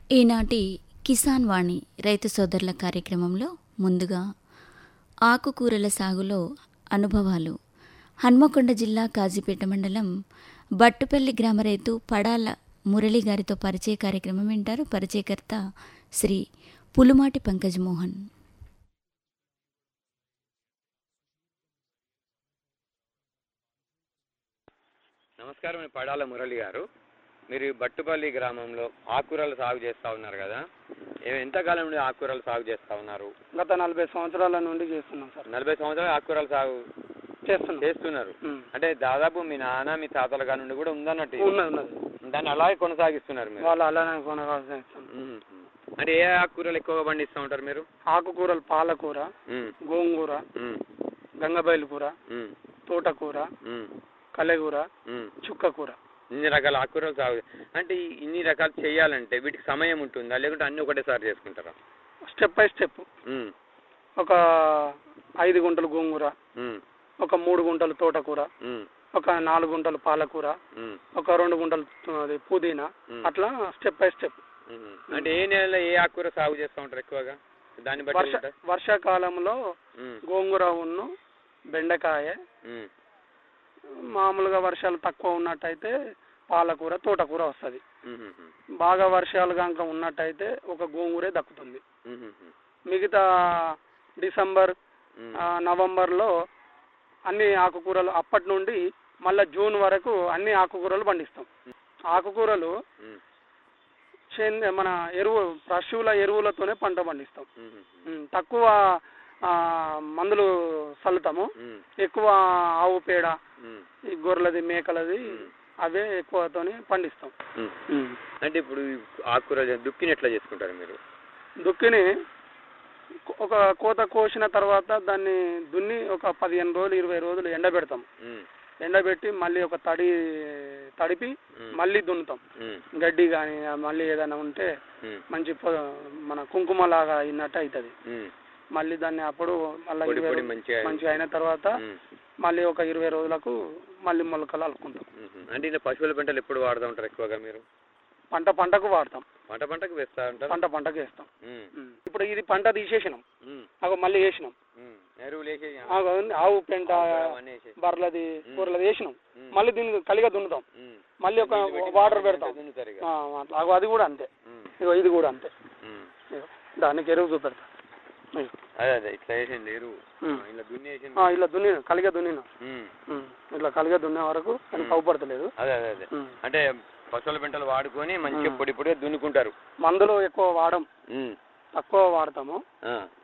ఈనాటి కిసాన్ వాణి రైతు సోదరుల కార్యక్రమంలో ముందుగా ఆకుకూరల సాగులో అనుభవాలు హన్మకొండ జిల్లా కాజీపేట మండలం బట్టుపల్లి గ్రామ రైతు పడాల మురళి గారితో పరిచయ కార్యక్రమం వింటారు పరిచయకర్త శ్రీ పులుమాటి పంకజ్ మోహన్ నమస్కారం నేను పడాల మురళి గారు మీరు ఈ బట్టుపల్లి గ్రామంలో ఆకుకూరలు సాగు చేస్తూ ఉన్నారు కదా ఏ- ఎంతకాలం నుండి ఆకుకూరలు సాగు చేస్తూ ఉన్నారు గత నలభై సంవత్సరాల నుండి చేస్తున్నాం సార్ నలభై సంవత్సరాలు ఆకుకూరలు సాగు చేస్తున్నాం చేస్తున్నారు ఉమ్. అంటే దాదాపు మీ నాన్న మీ తాతల కాడ నుండి కూడా ఉందన్నట్టు ఇది. ఉన్నది ఉన్నది దాన్ని అలాగే కొనసాగిస్తున్నారు మీరు వాళ్ళు అలానే కొనసాగిస్తాం మ్మ్. అంటే ఏ ఆకుకూరలు ఎక్కువగా పండిస్తూ ఉంటారు మీరు ఆకుకూరలు పాలకూర మ్మ్. గోంగూర మ్మ్. గంగబయలు కూర మ్మ్. తోటకూర మ్మ్. కలెగూర మ్మ్. చుక్కకూర ఇన్ని రకాల ఆకుకూరలు సాగు అంటే ఈ ఇన్ని రకాలు చేయాలంటే వీటికి సమయం ఉంటుందా లేకుంటే అన్ని ఒకటేసారి చేసుకుంటారా స్టెప్ బై స్టెప్ మ్మ్. ఒక ఐదు గుంటలు గోంగూర మ్మ్. ఒక మూడు గుంటలు తోటకూర మ్మ్. ఒక నాలుగు గుంటలు పాలకూర మ్మ్. ఒక రెండు గుంటలు త- అది పుదీనా మ్మ్. అట్లా స్టెప్ బై స్టెప్ మ్మ్. అంటే ఏ నెలలో ఏ ఆకుకూర సాగు చేస్తూ ఉంటారు ఎక్కువగా దాన్ని బట్టి వర్ష ఉంటుందా? వర్షాకాలంలో మ్మ్. గోంగూర ఉన్ను బెండకాయ మ్మ్. మామూలుగా వర్షాలు తక్కువ ఉన్నట్టయితే పాలకూర తోటకూర వస్తుంది మ్మ్. మ్మ్. బాగా వర్షాలు కనుక ఉన్నట్టయితే ఒక గోంగూరే దక్కుతుంది మ్మ్. మ్మ్. మిగతా డిసెంబర్ మ్మ్. ఆ, నవంబర్లో అన్ని ఆకుకూరలు అప్పటి నుండి మళ్ళీ జూన్ వరకు అన్ని ఆకుకూరలు పండిస్తాం ఆకుకూరలు మ్మ్. సేంద్రియ మన ఎరువు పశువుల ఎరువులతోనే పంట పండిస్తాం మ్మ్. ఉమ్, తక్కువ ఆ, మందులు చల్లుతాము మ్మ్. ఎక్కువ ఆవు పేడ మ్మ్. ఈ గొర్రెలది మేకలది మ్మ్. అవే ఎక్కువతోని పండిస్తాం మ్మ్. ఉమ్. అంటే ఇప్పుడు ఈ ఆకుకూర దుక్కిని ఎట్లా చేసుకుంటారు మీరు దుక్కిని ఒక కోత కోసిన తర్వాత దాన్ని దున్ని ఒక పదిహేను రోజులు ఇరవై రోజులు ఎండబెడతాం మ్మ్. ఎండబెట్టి మళ్ళీ ఒక తడి తడిపి మ్మ్. మళ్ళీ దున్నుతాం మ్మ్. గడ్డి కానీ మళ్ళీ ఏదైనా ఉంటే మ్మ్. మంచి పొ- మన కుంకుమ లాగా అయినట్టు అవుతుంది మ్మ్. మళ్ళీ దాన్ని అప్పుడు మళ్ళీ పొడి ఇరవై పొడి రోజులు మంచిగా మంచిగా అయిన తర్వాత మ్మ్. మళ్ళీ ఒక ఇరవై రోజులకు మళ్ళీ మొలకలు అల్లుకుంటాం మ్మ్. అంటే ఇలా పశువుల పంటలు ఎప్పుడు వాడుతూ ఉంటారు ఎక్కువగా మీరు పంట పంటకు వాడతాం పంట పంటకు వేస్తూ ఉంటారు పంట పంటకు వేస్తాం మ్మ్. ఉమ్. ఇప్పుడు ఇది పంట తీసేసినాం మ్మ్. అగో మళ్ళీ వేసినాం మ్మ్. ఎరువులు వేసేసి ఆగో ఉంది, ఆవు పెంట అవన్నీ వేసేసి బర్రెలది మ్మ్. కూరలది వేసినాం మ్మ్. మళ్ళీ దీన్ని కలిగా దున్నుతాం మ్మ్. మళ్ళీ ఒక నీళ్ళు పెట్టి వాటర్ నానబెట్టి పెడతాం దున్నుతారు ఇక. ఆ, అట్లా. అగో అది కూడా అంతే మ్మ్. ఇగో ఇది కూడా అంతే మ్మ్. ఇగో దానికి ఎరువు చూపెడతా ఇగో. అదే అదే ఇట్లా వేసింది ఎరువు మ్మ్. ఆ, ఇలా దున్నేసింది ఆ, ఇలా దున్నిన కలిగా దున్నిన మ్మ్. ఉమ్. ఇట్లా కలిగా దున్నే వరకు అది మ్మ్. కవ్వపడతలేదు అదే అదే అదే ఉమ్. అంటే పశువుల పెంటలు వాడుకొని మంచిగా మ్మ్. పొడి పొడిగా దున్నుకుంటారు మందులు ఎక్కువ వాడం మ్మ్. తక్కువ వాడతాము ఆ.